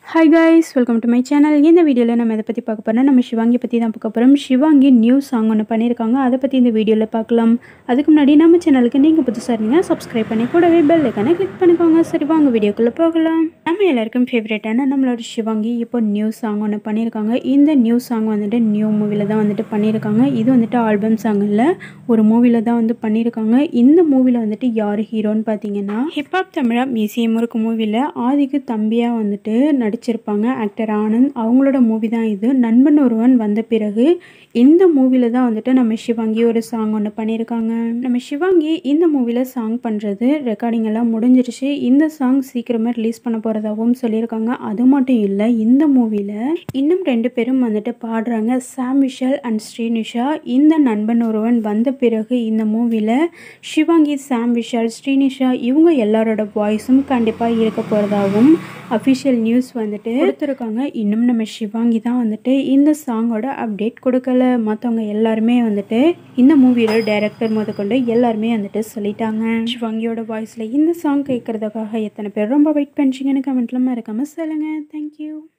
hi guys welcome to my channel இந்த வீடியோவில் நம்ம எதை பற்றி பார்க்க போகிறோம் நம்ம சிவாங்கி பற்றி தான் பார்க்க போகிறோம் சிவாங்கி நியூ சாங் ஒன்று பண்ணியிருக்காங்க அதை பற்றி இந்த வீடியோவில் பார்க்கலாம் அதுக்கு முன்னாடி நம்ம சேனலுக்கு நீங்கள் புதுசாக இருந்தீங்கன்னா சப்ஸ்கிரைப் பண்ணி கூடவே பெல் ஐக்கானை கிளிக் பண்ணிக்கோங்க சரி வாங்க வீடியோக்குள்ளே போகலாம் நம்ம எல்லாருக்கும் ஃபேவரட்டான நம்மளோட சிவாங்கி இப்போ நியூ சாங் ஒன்று பண்ணியிருக்காங்க இந்த நியூ சாங் வந்துட்டு நியூ மூவியில் தான் வந்துட்டு பண்ணியிருக்காங்க இது வந்துட்டு ஆல்பம் சாங் இல்லை ஒரு மூவியில் தான் வந்து பண்ணியிருக்காங்க இந்த மூவியில் வந்துட்டு யார் ஹீரோன்னு பார்த்தீங்கன்னா ஹிப்ஹாப் தமிழா மியூசியம் இருக்கு மூவியில் ஆதிக்கு தம்பியாக வந்துட்டு நடிச்சிருப்பாங்க ஆக்டர் ஆனந்த் அவங்களோட மூவி தான் இது நண்பன் ஒருவன் வந்த பிறகு இந்த மூவியில் தான் வந்துட்டு நம்ம சிவாங்கி ஒரு சாங் ஒன்று பண்ணியிருக்காங்க நம்ம சிவாங்கி இந்த மூவியில் சாங் பண்ணுறது ரெக்கார்டிங் எல்லாம் முடிஞ்சிருச்சு இந்த சாங் சீக்கிரமாக ரிலீஸ் பண்ண போகிறதாகவும் சொல்லியிருக்காங்க அது மட்டும் இல்லை இந்த மூவியில் இன்னும் ரெண்டு பேரும் வந்துட்டு பாடுறாங்க சாம் விஷால் அண்ட் ஸ்ரீனிஷா இந்த நண்பன் ஒருவன் வந்த பிறகு இந்த மூவியில் சிவாங்கி சாம் விஷால் ஸ்ரீனிஷா இவங்க எல்லாரோட வாய்ஸும் கண்டிப்பாக இருக்க போகிறதாகவும் அஃபிஷியல் நியூஸ் வந்துட்டு கொடுத்துருக்காங்க இன்னும் நம்ம சிவாங்கி தான் வந்துட்டு இந்த சாங்கோட அப்டேட் கொடுக்கல மற்றவங்க எல்லாருமே வந்துட்டு இந்த மூவியோட டைரக்டர் முதற்கொண்டு எல்லாருமே வந்துட்டு சொல்லிட்டாங்க சிவாங்கியோட வாய்ஸில் இந்த சாங் கேட்குறதுக்காக எத்தனை பேர் ரொம்ப வெயிட் பண்ணுறீங்கன்னு கமெண்ட்லாம் மறக்காமல் சொல்லுங்கள் தேங்க்யூ